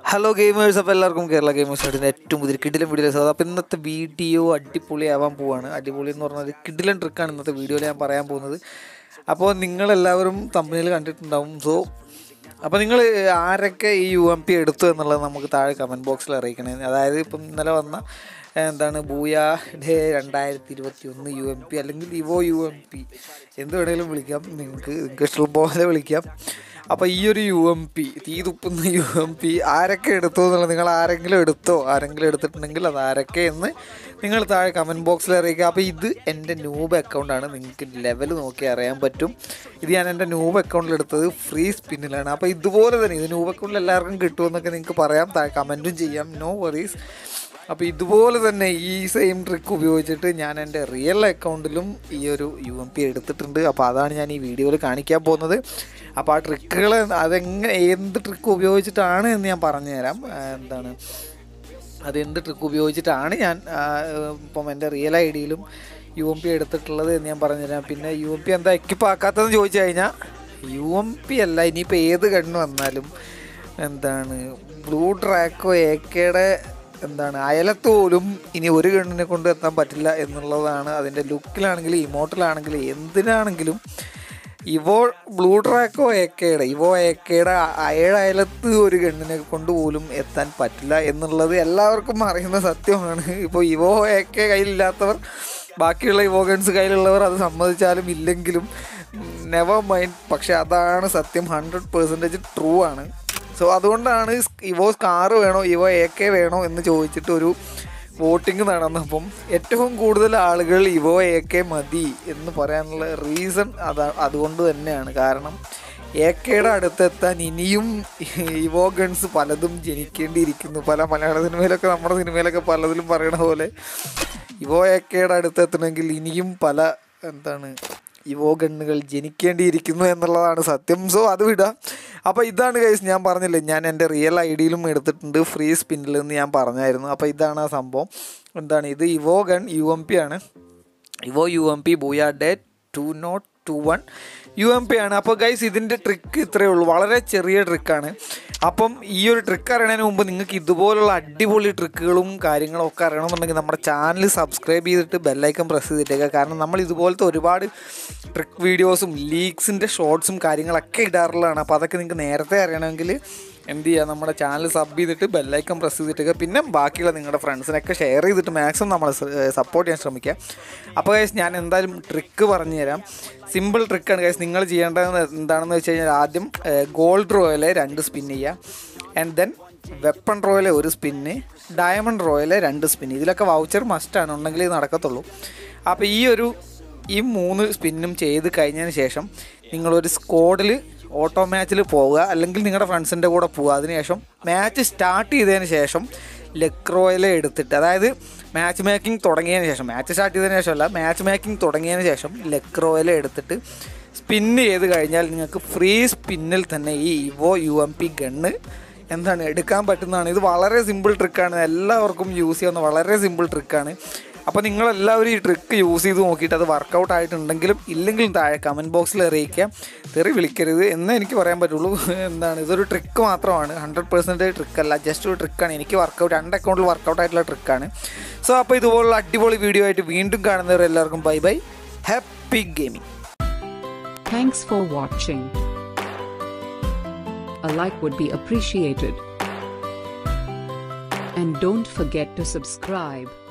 Hello gamers അപ്പോൾ എല്ലാവർക്കും Kerala gamers ആയിട്ട് ഏറ്റവും പുതിയ കിഡിലൻ വീഡിയോ സാർ അപ്പോൾ ഇന്നത്തെ വീഡിയോ അടിപൊളിയാവാൻ പോവാണ് അടിപൊളി എന്ന് പറഞ്ഞാൽ കിഡിലൻ ട്രിക്കാണ് ഇന്നത്തെ വീഡിയോയിൽ ഞാൻ പറയാൻ പോകുന്നത് അപ്പോൾ നിങ്ങളെല്ലാവരും തമ്മിൽ കണ്ടിട്ടുണ്ടാവും സോ അപ്പോൾ നിങ്ങൾ ആരൊക്കെ ഈ യു എം പി എടുത്തു എന്നുള്ളത് നമുക്ക് താഴെ കമൻറ്റ് ബോക്സിൽ അറിയിക്കണേ അതായത് ഇപ്പം ഇന്നലെ വന്ന എന്താണ് ബൂയ ഡേ രണ്ടായിരത്തി ഇരുപത്തി ഒന്ന് യു എം പി അല്ലെങ്കിൽ ഇവോ യു എം പി എന്ത് വേണമെങ്കിലും വിളിക്കാം നിങ്ങൾക്ക് നിങ്ങൾക്ക് ഇഷ്ടം പോലെ വിളിക്കാം അപ്പോൾ ഈ ഒരു യു എം പി തീ തുപ്പുന്ന യു എം പി ആരൊക്കെ എടുത്തു എന്നുള്ളത് നിങ്ങൾ ആരെങ്കിലും എടുത്തോ ആരെങ്കിലും എടുത്തിട്ടുണ്ടെങ്കിൽ അത് ആരൊക്കെ എന്ന് നിങ്ങൾ താഴെ കമൻറ്റ് ബോക്സിൽ അറിയിക്കുക അപ്പോൾ ഇത് എൻ്റെ നൂബ് അക്കൗണ്ടാണ് നിങ്ങൾക്ക് ലെവൽ നോക്കി അറിയാൻ പറ്റും ഇത് ഞാൻ എൻ്റെ നൂബ് അക്കൗണ്ടിൽ എടുത്തത് ഫ്രീ സ്പിന്നിലാണ് അപ്പോൾ ഇതുപോലെ തന്നെ ഇത് നൂബ് അക്കൗണ്ടിൽ എല്ലാവർക്കും കിട്ടുമെന്നൊക്കെ നിങ്ങൾക്ക് പറയാം താഴെ കമൻറ്റും ചെയ്യാം നോ വറീസ് അപ്പോൾ ഇതുപോലെ തന്നെ ഈ സെയിം ട്രിക്ക് ഉപയോഗിച്ചിട്ട് ഞാൻ എൻ്റെ റിയൽ അക്കൗണ്ടിലും ഈ ഒരു യു എം പി എടുത്തിട്ടുണ്ട് അപ്പോൾ അതാണ് ഞാൻ ഈ വീഡിയോയിൽ കാണിക്കാൻ പോകുന്നത് അപ്പോൾ ആ ട്രിക്കുകൾ അതെങ്ങനെ എന്ത് ട്രിക്ക് ഉപയോഗിച്ചിട്ടാണ് എന്ന് ഞാൻ പറഞ്ഞുതരാം ആ, എന്താണ് അത് എന്ത് ട്രിക്ക് ഉപയോഗിച്ചിട്ടാണ് ഞാൻ ആ, ഇപ്പം എൻ്റെ റിയൽ ഐ ഡിയിലും യു എം പി എടുത്തിട്ടുള്ളത് എന്ന് ഞാൻ പറഞ്ഞുതരാം പിന്നെ യു എം പി എന്താ എക്യുപ്പ് ആക്കാത്തതെന്ന് ചോദിച്ചു കഴിഞ്ഞാൽ യു എം പി അല്ല ഇനിയിപ്പോൾ ഏത് കണ്ണ് വന്നാലും എന്താണ് ബ്ലൂ ട്രാക്കോ എക്കയുടെ എന്താണ് അയലത്ത് പോലും ഇനി ഒരു ഗണ്ണിനെ കൊണ്ട് എത്താൻ പറ്റില്ല എന്നുള്ളതാണ് അതിൻ്റെ ലുക്കിലാണെങ്കിലും ഇമോട്ടിലാണെങ്കിലും എന്തിനാണെങ്കിലും ഇവോ ബ്ലൂ ട്രാക്കോ എക്കയുടെ ഇവോ എക്കയുടെ അയഴ അയലത്ത് ഒരു ഗണ്ണിനെ കൊണ്ട് പോലും എത്താൻ പറ്റില്ല എന്നുള്ളത് എല്ലാവർക്കും അറിയുന്ന സത്യമാണ് ഇപ്പോൾ ഇവോ എക്കെ കയ്യിലില്ലാത്തവർ ബാക്കിയുള്ള ഇവോ ഗൺസ് കയ്യിലുള്ളവർ അത് സമ്മതിച്ചാലും ഇല്ലെങ്കിലും നെവർ മൈൻഡ് പക്ഷെ അതാണ് സത്യം ഹൺഡ്രഡ് പേഴ്സൻറ്റേജ് ട്രൂ ആണ് സോ അതുകൊണ്ടാണ് ഇവോ കാറ് വേണോ ഇവോ എ കെ വേണോ എന്ന് ചോദിച്ചിട്ട് ഒരു വോട്ടിംഗ് നടന്നപ്പം ഏറ്റവും കൂടുതൽ ആളുകൾ ഇവോ എ കെ മതി എന്ന് പറയാനുള്ള റീസൺ അതാ അതുകൊണ്ട് തന്നെയാണ് കാരണം എ കെയുടെ അടുത്തെത്താൻ ഇനിയും ഇവോ ഗൺസ് പലതും ജനിക്കേണ്ടിയിരിക്കുന്നു പല മലയാള സിനിമയിലൊക്കെ നമ്മുടെ സിനിമയിലൊക്കെ പലതിലും പറയണ പോലെ ഇവോ എ കെയുടെ അടുത്തെത്തണമെങ്കിൽ ഇനിയും പല എന്താണ് ഇവോ ഗണ്ണുകൾ ജനിക്കേണ്ടിയിരിക്കുന്നു എന്നുള്ളതാണ് സത്യം സോ അത് വിടാം അപ്പോൾ ഇതാണ് കൈസ് ഞാൻ പറഞ്ഞില്ലേ ഞാൻ എൻ്റെ റിയൽ ഐ ഡിയിലും എടുത്തിട്ടുണ്ട് ഫ്രീ സ്പിന്നിൽ എന്ന് ഞാൻ പറഞ്ഞായിരുന്നു അപ്പോൾ ഇതാണ് ആ സംഭവം എന്താണ് ഇത് Evo gun U M P ആണ് Evo U M P booyah day two naught two one U M P ആണ് അപ്പോൾ ഗൈസ് ഇതിൻ്റെ ട്രിക്ക് ഇത്രയേ ഉള്ളൂ വളരെ ചെറിയ ട്രിക്കാണ് അപ്പം ഈ ഒരു ട്രിക്ക് അറിയണതിന് മുമ്പ് നിങ്ങൾക്ക് ഇതുപോലുള്ള അടിപൊളി ട്രിക്കുകളും കാര്യങ്ങളും ഒക്കെ അറിയണമെന്നുണ്ടെങ്കിൽ നമ്മുടെ ചാനൽ സബ്സ്ക്രൈബ് ചെയ്തിട്ട് ബെല്ലൈക്കൺ പ്രസ് ചെയ്തിട്ടേക്കുക കാരണം നമ്മൾ ഇതുപോലത്തെ ഒരുപാട് ട്രിക്ക് വീഡിയോസും ലീക്സിൻ്റെ ഷോർട്സും കാര്യങ്ങളൊക്കെ ഇടാറുള്ളതാണ് അപ്പോൾ അതൊക്കെ നിങ്ങൾക്ക് നേരത്തെ അറിയണമെങ്കിൽ എന്ത് ചെയ്യുക നമ്മുടെ ചാനൽ സബ് ചെയ്തിട്ട് ബെല്ലൈക്കൺ പ്രസ് ചെയ്തിട്ട് പിന്നെ ബാക്കിയുള്ള നിങ്ങളുടെ ഫ്രണ്ട്സിനൊക്കെ ഷെയർ ചെയ്തിട്ട് മാക്സിമം നമ്മൾ സപ്പോർട്ട് ചെയ്യാൻ ശ്രമിക്കുക അപ്പോൾ ഗൈസ് ഞാൻ എന്തായാലും ട്രിക്ക് പറഞ്ഞു തരാം സിമ്പിൾ ട്രിക്കാണ് ഗൈസ് നിങ്ങൾ ചെയ്യേണ്ടത് എന്താണെന്ന് വെച്ച് കഴിഞ്ഞാൽ ആദ്യം ഗോൾഡ് റോയലെ രണ്ട് സ്പിൻ ചെയ്യുക ആൻഡ് ദെൻ വെപ്പൺ റോയലെ ഒരു സ്പിന്ന് ഡയമണ്ട് റോയലെ രണ്ട് സ്പിന്ന് ഇതിലൊക്കെ വൗച്ചർ മസ്റ്റാണ് ഉണ്ടെങ്കിൽ ഇത് നടക്കത്തുള്ളൂ അപ്പോൾ ഈ ഒരു ഈ മൂന്ന് സ്പിന്നും ചെയ്ത് കഴിഞ്ഞതിന് ശേഷം നിങ്ങളൊരു സ്കോഡിൽ ഓട്ടോ മാച്ചിൽ പോവുക അല്ലെങ്കിൽ നിങ്ങളുടെ ഫ്രണ്ട്സിൻ്റെ കൂടെ പോവുക അതിനുശേഷം മാച്ച് സ്റ്റാർട്ട് ചെയ്തതിന് ശേഷം ലെക്രോയിലെ എടുത്തിട്ട് അതായത് മാച്ച് മേക്കിംഗ് തുടങ്ങിയതിന് ശേഷം മാച്ച് സ്റ്റാർട്ട് ചെയ്തതിന് ശേഷമല്ല മാച്ച് മേക്കിംഗ് തുടങ്ങിയതിന് ശേഷം ലെക്രോയിലെ എടുത്തിട്ട് സ്പിന്ന് ചെയ്ത് കഴിഞ്ഞാൽ നിങ്ങൾക്ക് ഫ്രീ സ്പിന്നിൽ തന്നെ ഈ Evo U M P gun എന്താണ് എടുക്കാൻ പറ്റുന്നതാണ് ഇത് വളരെ സിമ്പിൾ ട്രിക്കാണ് എല്ലാവർക്കും യൂസ് ചെയ്യാവുന്ന വളരെ സിമ്പിൾ ട്രിക്കാണ് അപ്പോൾ നിങ്ങളെല്ലാവരും ഈ ട്രിക്ക് യൂസ് ചെയ്ത് നോക്കിയിട്ട് അത് വർക്കൗട്ട് ആയിട്ടുണ്ടെങ്കിലും ഇല്ലെങ്കിലും താഴെ കമൻറ്റ് ബോക്സിൽ അറിയിക്കുക തെറി വിളിക്കരുത് എന്നേ എനിക്ക് പറയാൻ പറ്റുള്ളൂ എന്താണ് ഇതൊരു ട്രിക്ക് മാത്രമാണ് ഹൺഡ്രഡ് പെർസെൻറ്റേജ് ട്രിക്കല്ല ജസ്റ്റ് ഒരു ട്രിക്കാണ് എനിക്ക് വർക്കൗട്ട് രണ്ട് അക്കൗണ്ടിൽ വർക്കൗട്ട് ആയിട്ടുള്ള ട്രിക്കാണ് സോ അപ്പോൾ ഇതുപോലുള്ള അടിപൊളി വീഡിയോ ആയിട്ട് വീണ്ടും കാണുന്നവർ എല്ലാവർക്കും bye bye happy gaming Thanks for watching. A like would be appreciated. And don't forget to subscribe.